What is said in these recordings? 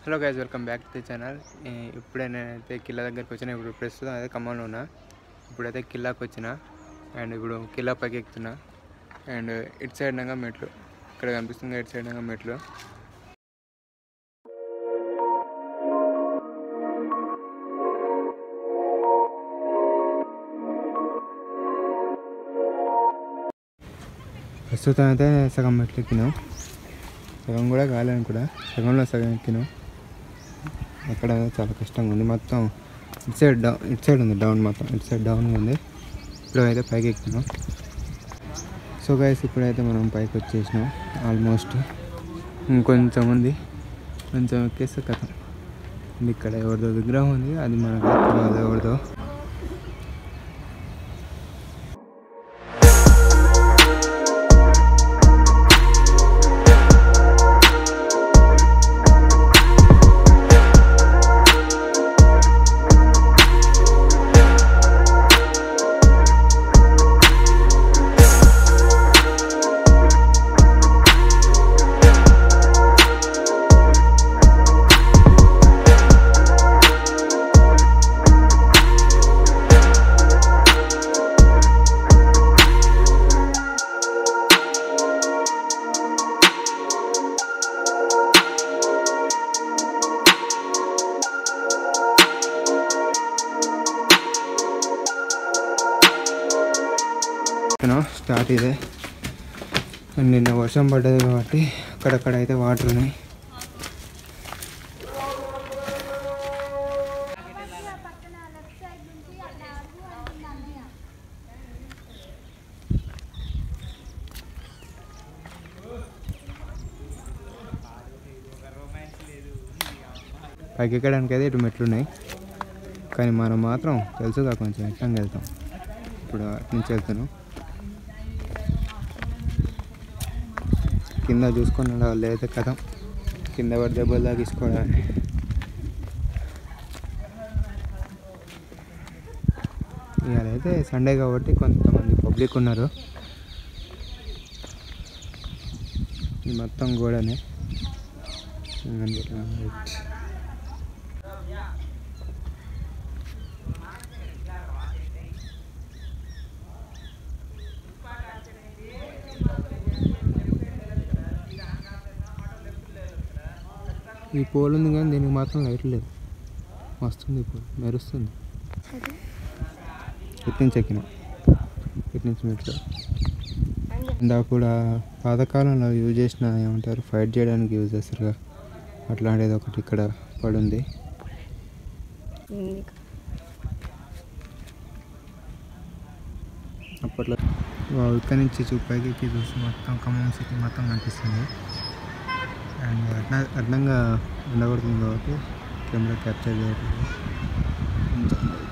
Hello guys welcome back to the channel ఇప్పుడే నేనైతే కిల్లా దగ్గరికి వచ్చిన ఇప్పుడు ప్రస్తుతం అయితే ఖమ్మంలో ఉన్నా ఇప్పుడైతే కిల్లాకి వచ్చిన అండ్ ఇప్పుడు కిల్లా పైకి ఎక్కుతున్నా అండ్ ఇటు సైడ్ నంగా మెట్లు ఇక్కడ కనిపిస్తుంది ఇటు సైడ్ నంగా మెట్లు ప్రస్తుతం అయితే సగం మెట్లు ఎక్కినాం సగం కూడా కాలేను కూడా సగంలో సగం ఎక్కినాం అక్కడ చాలా కష్టంగా ఉంది మొత్తం ఇటు సైడ్ డౌన్ ఇటు సైడ్ ఉంది డౌన్ మొత్తం ఇటు సైడ్ డౌన్ ఉంది ఇప్పుడు అయితే పైకి ఎక్కుతున్నాం సో గైస్ ఇప్పుడైతే మనం పైకి వచ్చేసినాం ఆల్మోస్ట్ ఇంకొంచెం ఉంది కొంచెం ఎక్కేస్తే కథ ఇక్కడ ఎవరిదో విగ్రహం ఉంది అది మనకు తెలియదు ఎవరిదో ఎక్కినాం స్టార్ట్ ఇదే అండ్ నిన్న వర్షం పడ్డది కాబట్టి అక్కడక్కడ అయితే వాటర్ ఉన్నాయి పక్కన లెఫ్ట్ సైడ్ నుంచి అక్కడ అడుగు అంటుంది అన్నయ్య పైకి ఎక్కడానికి అయితే ఇటు మెట్లు ఉన్నాయి కానీ మనం మాత్రం తెలుసుగా కొంచెం ఎట్టంగా వెళ్తాం ఇప్పుడు అటు నుంచి వెళ్తాను కింద చూసుకొని వాళ్ళు అయితే కథం కింద పడి దెబ్బలు తాగించుకోవడానికి ఇవాళ అయితే సండే కాబట్టి కొంతమంది పబ్లిక్ ఉన్నారు ఇది మొత్తం గోడనే రైట్ ఈ పోల్ ఉంది కానీ దీనికి మాత్రం లైట్ లేదు వస్తుంది పోల్ మెరుస్తుంది ఇటు నుంచి ఎక్కిన ఇటు నుంచి మెట్లు ఇందా కూడా పాతకాలంలో యూజ్ చేసిన ఏమంటారు ఫైట్ చేయడానికి యూజ్ చేస్తారుగా అట్లాంటిది ఒకటి ఇక్కడ పడుంది అప్పట్లో వా- ఇక్కడ నుంచి చూ పైకి ఎక్కి చూసి మొత్తం ఖమ్మం సిటీ మొత్తం కనిపిస్తుంది అండ్ అట్లా అడ్డంగా ఉండకూడుతుంది కాబట్టి కెమెరా క్యాప్చర్ చేయట్లేదు కొంచెం బయట.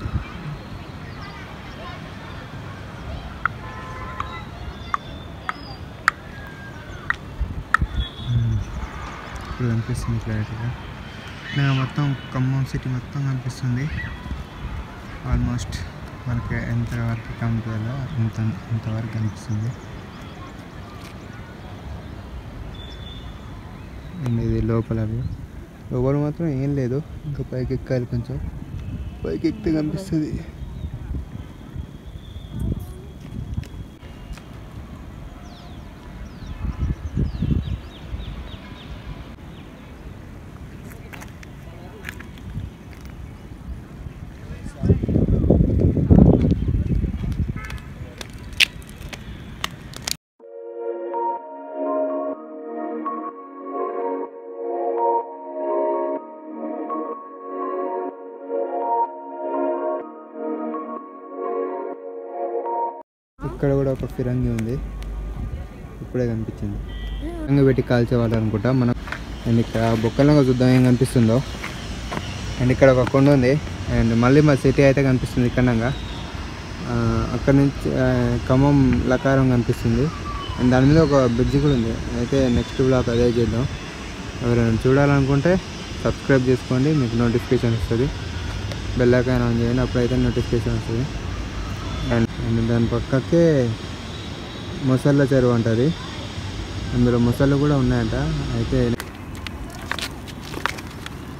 మ్మ్. ఇప్పుడు కనిపిస్తుంది క్లారిటీగా నాకు మొత్తం ఖమ్మం సిటీ మొత్తం కనిపిస్తుంది ఆల్మోస్ట్ మనకి ఎంత వరకు కనిపించాలో అంత అంతవరకు కనిపిస్తుంది అండ్ ఇది లోపల వ్యూ లోపల మాత్రం ఏం లేదు ఇంకా పైకి ఎక్కాలి కొంచెం పైకి ఎక్కితే కనిపిస్తుంది ఇక్కడ కూడా ఒక ఫిరంగి ఉంది ఇప్పుడే కనిపించింది ఫిరంగి పెట్టి కాల్చేవాళ్ళు అనుకుంటా మనం అండ్ ఇక్కడ బొక్కలంగా చూద్దాం ఏం కనిపిస్తుందో అండ్ ఇక్కడ ఒక కొండ ఉంది అండ్ మళ్ళీ మా సిటీ అయితే కనిపిస్తుంది ఇక్కడంగా అక్కడ నుంచి ఆ, ఖమ్మం లకారం కనిపిస్తుంది అండ్ దాని మీద ఒక బ్రిడ్జ్ కూడా ఉంది అయితే నెక్స్ట్ బ్లాక్ అదే చేద్దాం ఎవరైనా చూడాలనుకుంటే సబ్స్క్రైబ్ చేసుకోండి మీకు నోటిఫికేషన్ వస్తుంది బెల్ ఐకాన్ ఆన్ చేయండి అప్పుడైతే నోటిఫికేషన్ వస్తుంది అండ్ అండ్ దాని పక్కకే మొసళ్ళ చెరువు ఉంటుంది అందులో మొసళ్ళు కూడా ఉన్నాయంట అయితే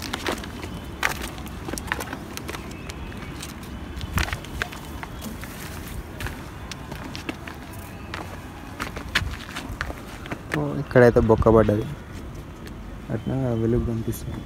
ఓ, ఇక్కడైతే బొక్క పడ్డది అట్లా వెలుగు కనిపిస్తుంది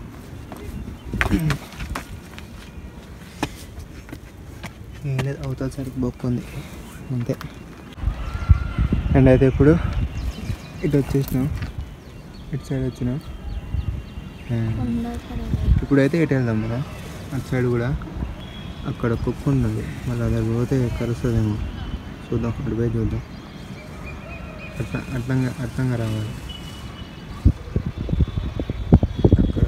ఏం లేదు అవతల సైడ్కి బొక్క ఉంది అంతే అండ్ అయితే ఇప్పుడు ఇటు వచ్చేసినాం ఇటు సైడ్ వచ్చినాం అండ్ ఇప్పుడైతే ఎటు వెళ్దాం మనం అటు సైడ్ కూడా అక్కడ కుక్క ఉన్నది మళ్ళీ అది పోతే కరుస్తుందేమో చూద్దాం అటు పోయి చూద్దాం అట్లా అట్లంగా అట్లంగా రావాలి అక్కడ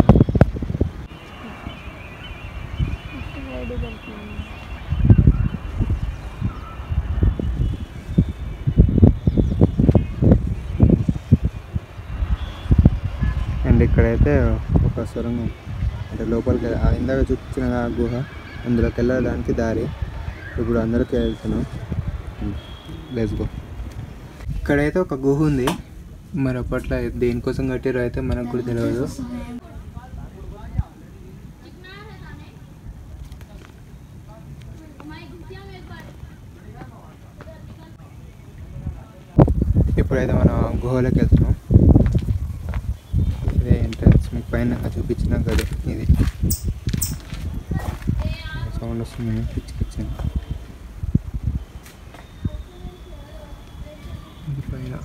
అండ్ ఇక్కడైతే ఒక సొరంగం అంటే లోపలికి ఆ ఇందాక చూపించిన ఆ గుహ అందులోకి వెళ్ళడానికి దారి ఇప్పుడు అందరికీ వెళ్తున్నాం లెట్స్ గో ఇక్కడైతే ఒక గుహ ఉంది మరి అప్పట్లో దేనికోసం కట్టారో అయితే మనకు కూడా తెలియదు ఇప్పుడైతే మనం గుహలోకి వెళ్తున్నాం ఇదే ఎంట్రన్స్ మీకు పైన చూపించిన గది ఇది సౌండ్ వస్తుంది పిచ్చి పిచ్చి అని. ఇది పైన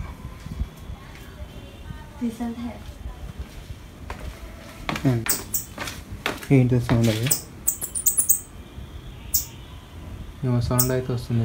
అండ్ ఏంటి సౌండ్ అది ఏమో సౌండ్ అయితే వస్తుంది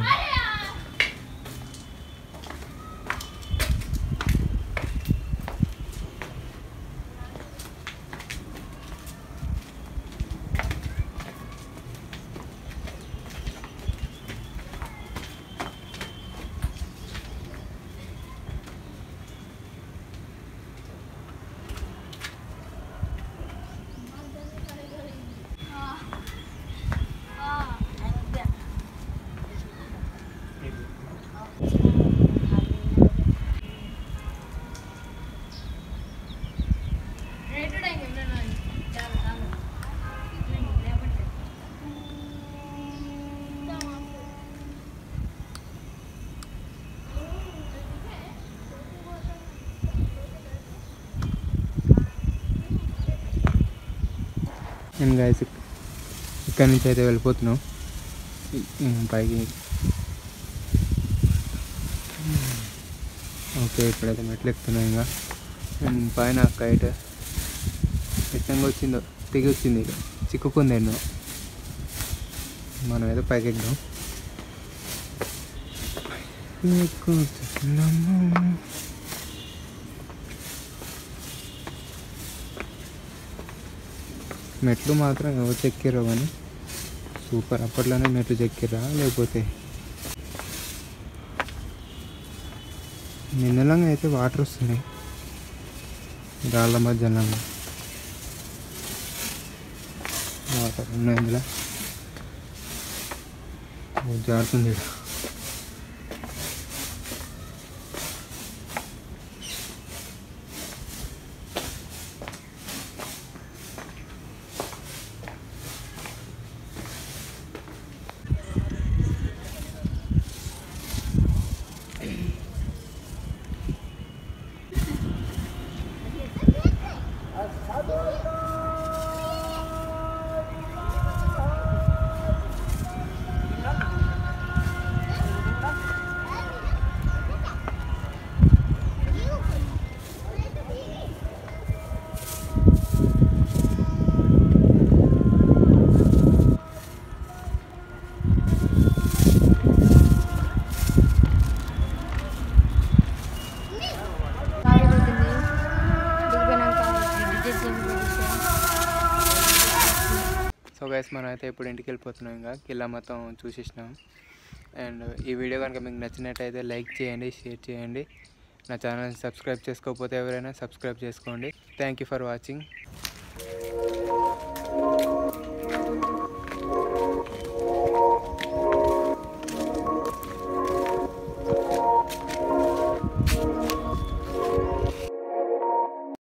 నేను గైస్ ఇక్కడి నుంచి అయితే వెళ్ళిపోతున్నాం ఈ- ఈ పైకి ఓకే ఇప్పుడైతే మెట్లు ఎక్కుతున్నాం ఇంకా అండ్ పైన కైట్ ఎట్టంగా వచ్చిందో తెగి వచ్చింది ఇక. చిక్కుకుంది ఎన్నో మనం ఏదో పైకి ఎక్కుదాం ఎక్కుతున్నాము. మెట్లు మాత్రం ఎవరు చెక్కిరో కానీ సూపర్ అప్పట్లోనే మెట్లు చెక్కిరా లేకపోతే నిన్నలంగా అయితే వాటర్ వస్తున్నాయి రాళ్ళ మధ్యలో వాటర్ ఉన్నాయి ఇందులో ఓ, జారుతుంది ఈడ. సో గైస్ మనం అయితే ఇప్పుడు ఇంటికి వెళ్ళిపోతున్నాం ఇంకా కిల్లా మొత్తం చూసేసినాం అండ్ ఈ వీడియో కనుక మీకు నచ్చినట్టయితే లైక్ చేయండి షేర్ చేయండి నా ఛానల్ని సబ్స్క్రైబ్ చేసుకోకపోతే ఎవరైనా సబ్స్క్రైబ్ చేసుకోండి థ్యాంక్ యూ ఫర్ వాచింగ్